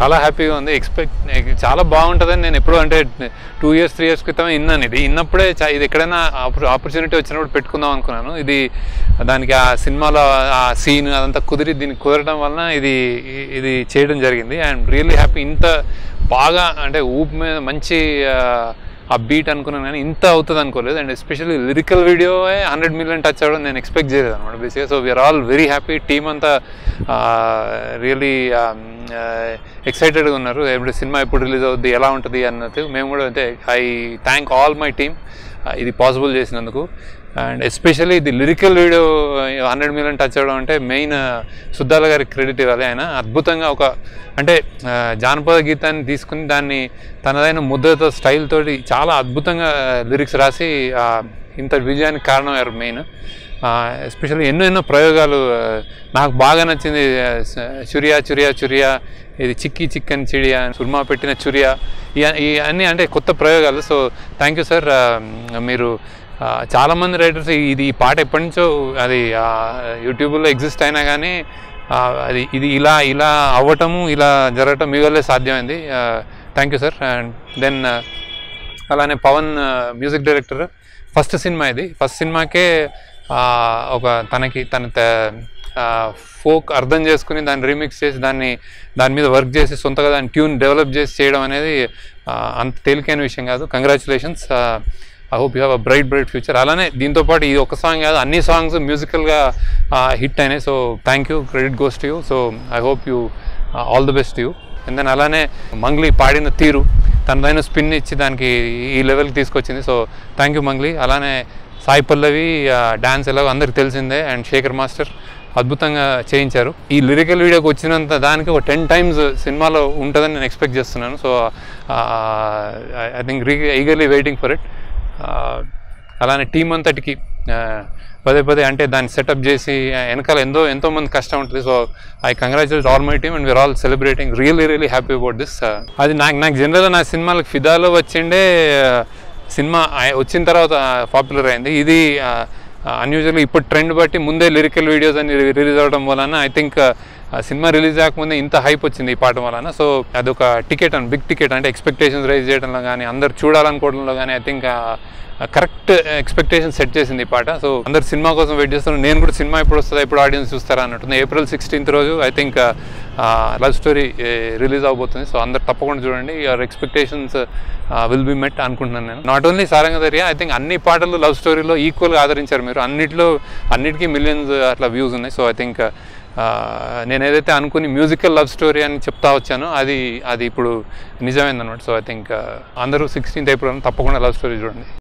చాలా హ్యాపీగా ఉంది ఎక్స్పెక్ట్ చాలా బాగుంటుందని నేను ఎప్పుడు అంటే టూ ఇయర్స్ త్రీ ఇయర్స్ క్రితం విన్నాను ఇది విన్నప్పుడే చా- ఇది ఎక్కడైనా ఆపర్చునిటీ వచ్చినప్పుడు పెట్టుకుందాం అనుకున్నాను ఇది దానికి ఆ సినిమాలో ఆ సీన్ అదంతా కుదిరి దీనికి కుదరడం వలన ఇది ఇది చేయడం జరిగింది అండ్ రియల్లీ హ్యాపీ ఇంత బాగా అంటే ఊపు మీద మంచి ఆ, ఆ బీట్ అనుకున్నాను కానీ ఇంత అవుతుంది అనుకోలేదు and especially lyrical video hundred million touch అవ్వడం నేను ఎక్స్పెక్ట్ చేయలేదు అనమాట బేసిక్గా so we're all very happy team అంతా రియలీ ఎక్సైటెడ్గా ఉన్నారు ఎప్పుడు సినిమా ఎప్పుడు రిలీజ్ అవుద్ది ఎలా ఉంటుంది అన్నది మేము కూడా అంటే I thank all my team ఇది పాసిబుల్ చేసినందుకు అండ్ ఎస్పెషల్లీ ఇది lyrical video hundred million touch అవ్వడం అంటే మెయిన్ సుద్దాల గారికి క్రెడిట్ ఇవ్వాలి ఆయన అద్భుతంగా ఒక అంటే ఆ, జానపద గీతాన్ని తీసుకుని దాన్ని తనదైన ముద్రతో స్టైల్ తోటి చాలా అద్భుతంగా లిరిక్స్ రాసి ఆ, ఇంత విజయానికి కారణమయ్యారు మెయిన్ ఎస్పెషల్లీ ఎన్నో ఎన్నో ప్రయోగాలు ఆ, నాకు బాగా నచ్చింది ఆ, స- చురియా చురియా చురియా ఇది చిక్కి చిక్కన్ చిడియా సుర్మా పెట్టిన చురియా ఇయ- ఈ అన్నీ అంటే కొత్త ప్రయోగాలు సో థ్యాంక్ యూ సార్ మీరు ఆ, చాలామంది రైటర్స్ ఇది ఈ పాట ఎప్పటి నుంచో అది ఆ, యూట్యూబ్లో ఎగ్జిస్ట్ అయినా కానీ ఆ, అది ఇది ఇలా ఇలా అవ్వటము ఇలా జరగటం మీ వల్లే సాధ్యమైంది thank you sir and then అలానే Pavan music director first cinema ఇది ఫస్ట్ సినిమాకే ఆ, ఒక తనకి తన ఫోక్ అర్థం చేసుకుని దాన్ని రీమిక్స్ చేసి దాన్ని దాని మీద వర్క్ చేసి సొంతగా దాని ట్యూన్ డెవలప్ చేసి చేయడం అనేది ఆ, అంత తేలికైన విషయం కాదు congratulations I hope you have a bright bright future అలానే దీంతో పాటు ఈ ఒక సాంగ్ కాదు అన్ని సాంగ్స్ మ్యూజికల్గా హిట్ అయినాయి so thank you credit goes to you so I hope you all the best you and then అలానే మంగ్లీ పాడిన తీరు తనదైన స్పిన్ ఇచ్చి దానికి ఈ లెవెల్కి తీసుకొచ్చింది సో థ్యాంక్ యూ మంగ్లీ అలానే సాయి పల్లవి డ్యాన్స్ ఎలాగో అందరికి తెలిసిందే అండ్ శేఖర్ మాస్టర్ అద్భుతంగా చేయించారు ఈ లిరికల్ వీడియోకి వచ్చినంత దానికి ఒక టెన్ టైమ్స్ సినిమాలో ఉంటుందని నేను ఎక్స్పెక్ట్ చేస్తున్నాను so I think we're eagerly waiting for it అలానే టీం అంతటికి ఆ, పదే పదే అంటే దాన్ని సెటప్ చేసి ఆ, వెనకాల ఎంతో ఎంతో మంది కష్టం ఉంటుంది so I congratulate all my team and we're all celebrating really really happy about this అది నాకు నాకు జనరల్గా నా సినిమాలకు ఫిదాలో వచ్చిండే ఆ, సినిమా ఆ- వచ్చిన తర్వాత పాపులర్ అయింది ఇది అన్యూజువల్గా ఇప్పుడు ట్రెండ్ బట్టి ముందే లిరికల్ వీడియోస్ అని రిలీజ్ అవ్వడం వలన ఐ థింక్ సినిమా రిలీజ్ కాకముందే ఇంత హైప్ వచ్చింది ఈ పాట వలన సో అదొక టికెట్ అని బిగ్ టికెట్ అంటే ఎక్స్పెక్టేషన్స్ రైజ్ చేయడంలో కానీ అందరు చూడాలనుకోవడంలో కానీ I think correct expectation set చేసింది ఈ పాట సో అందరు సినిమా కోసం వెయిట్ చేస్తున్నారు నేను కూడా సినిమా ఎప్పుడు వస్తుందా ఎప్పుడు ఆడియన్స్ చూస్తారా అన్నట్టుంది ఏప్రిల్ సిక్స్టీన్త్ రోజు I think love story release అవబోతుంది సో అందరు తప్పకుండా చూడండి your expectations will be met అనుకుంటున్నాను నేను not only Sarangadariya I think అన్ని పాటలు లవ్ స్టోరీలో ఈక్వల్గా ఆదరించారు మీరు అన్నిట్లో అన్నిటికీ మిలియన్స్ అట్లా వ్యూస్ ఉన్నాయి సో ఐ థింక్ నేను ఏదైతే అనుకుని మ్యూజికల్ లవ్ స్టోరీ అని చెప్తా వచ్చానో అది అది ఇప్పుడు నిజమైందన్నమాట సో ఐ థింక్ అందరూ సిక్స్టీన్త్ ఏప్రిల్ తప్పకుండా లవ్ స్టోరీ చూడండి